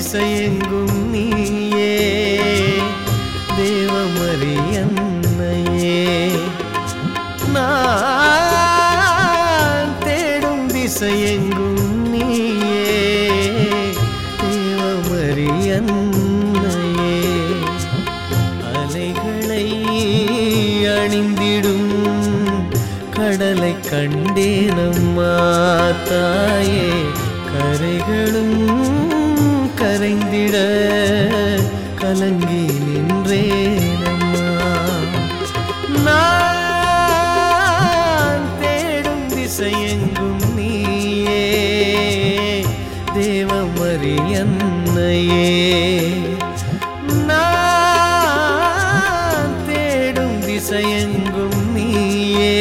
திசையெங்கும் நீயே தேவமரியன்னையே நான் தேடும் திசையெங்கும் நீயே தேவமரியன்னையே அலைகளை அணிந்திடும் கடலை கண்டேனம்மா தாயே கரைகளும் கரைந்திட கலங்கி நின்றேனம்மா நான் தேடும் திசையெங்கும் நீயே தேவமரியன்னையே நான் தேடும் திசையெங்கும் நீயே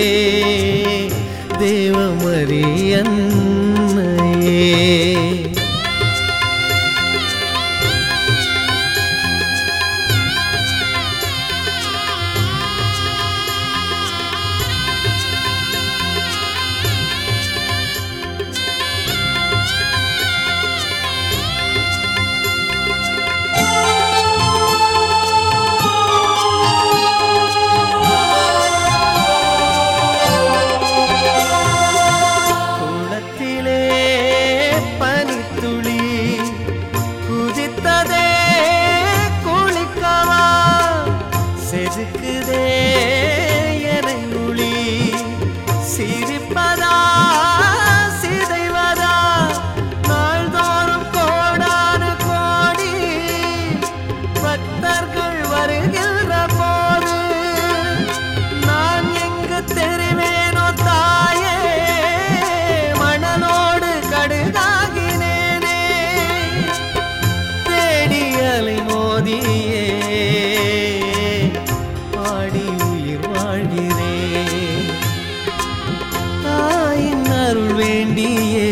தேவமரியன்னையே குளத்திலே பனித்துளி குதித்ததே குளிக்கவா செதுக்குதே எனை ஒளி சிரிப்பதா சிதைவதா நாள்தோறும் கோடானு கோடி பக்தர்கள் வருகின்ற போது நான் எங்கு தெரிவேனோ தாயே மணலோடு கடுகாகினேனே தேடி அலை மோதியே பாடி உயிர் வாழ்கிறேன் தாயின் அருள் வேண்டியே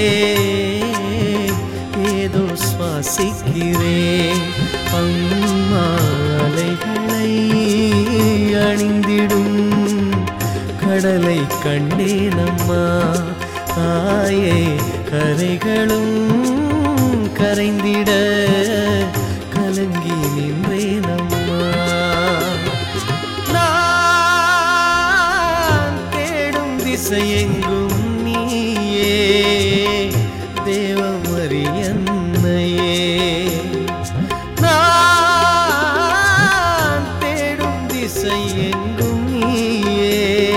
ஏதோ சுவாசிக்கிறேன் அம்மா அலைகளை அணிந்திடும் கடலை கண்டேனம்மா தாயே கரைகளும் கரைந்திட கலங்கி நின்றேனம்மா நான் தேடும் திசையெங்கும் நீயே தேவமரியன்னையே நான் தேடும் திசையெங்கும் நீயே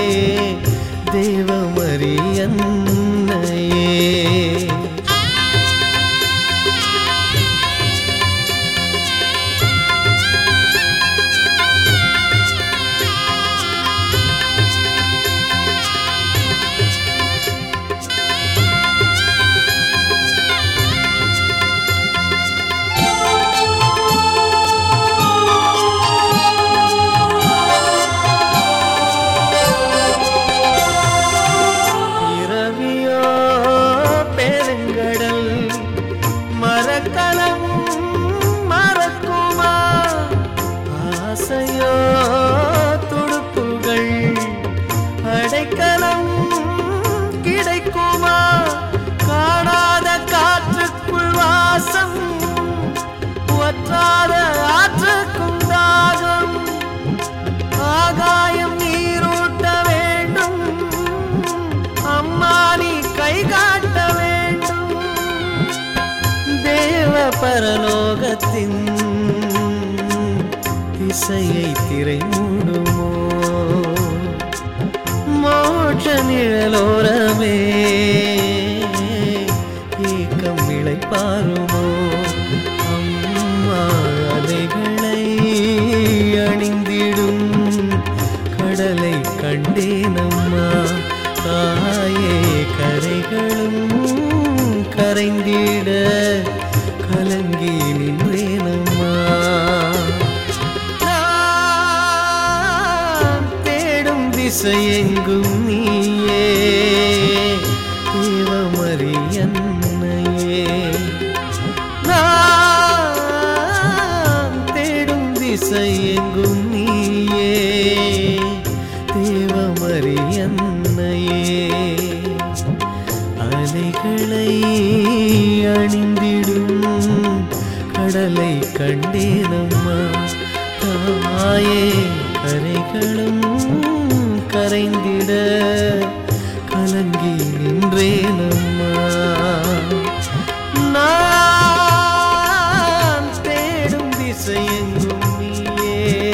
தேவமரியன்னையே இரவியோ பெருங்கடல் மரக்கலம் மறக்குமா ஆசையோ துடுப்புகள் அடைக்கலம் கிடைக்குமா காணாத காற்றுக்குள் வாசம் ஒற்றாத ஆற்றுக்கும் தாகம் ஆகாயம் நீரூட்ட வேண்டும் அம்மா நீ கை காட்ட வேண்டும் தேவ பரலோகத்தின் திசையை திரை மூடுமோ மோட்ச நிழலோரமே ஏக்கம் இளைப்பாருமோ அம்மா அலைகளை அணிந்திடும் கடலை கண்டேனம்மா தாயே கரைகளும் கரைந்திட கலங்கி நின்றேனம்மா நான் தேடும் திசையெங்கும் நீயே தேவமரியன்னையே நான் தேடும் திசையெங்கும் நீயே தேவமரியன்னையே அலைகளை அணிந்திடும் கடலை கண்டேனம்மா தாயே கரைகளும் கரைந்திட கலங்கி நின்றேனம்மா நான் தேடும் திசையெங்கும் நீயே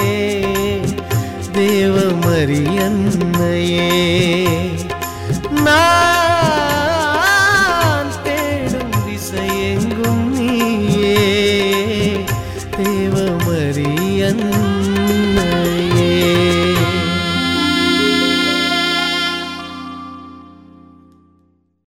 தேவமரியன்னையே நான் தேடும் திசையெங்கும் நீயே தேவமரியன்னையே